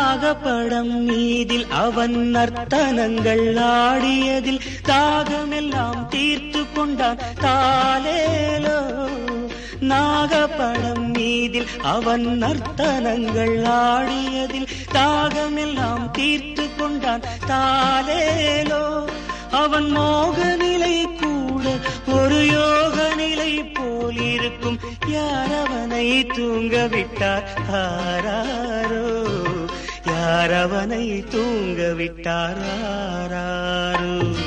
நாகப்படம் மீதில் அவன் நர்த்தனங்கள் ஆடியதில் தாகமெல்லாம் தீர்த்து கொண்டான் தாலேலோ நாகப்படம் மீதில் அவன் நர்த்தனங்கள் ஆடியதில் தாகமெல்லாம் தீர்த்து கொண்டான் தாலேலோ அவன் மோக நிலை கூட ஒரு யோக நிலை போல் இருக்கும் யார் அவனை தூங்க விட்டார் ஆராரோ யார் அவனை தூங்க விட்டார் ஆராரோ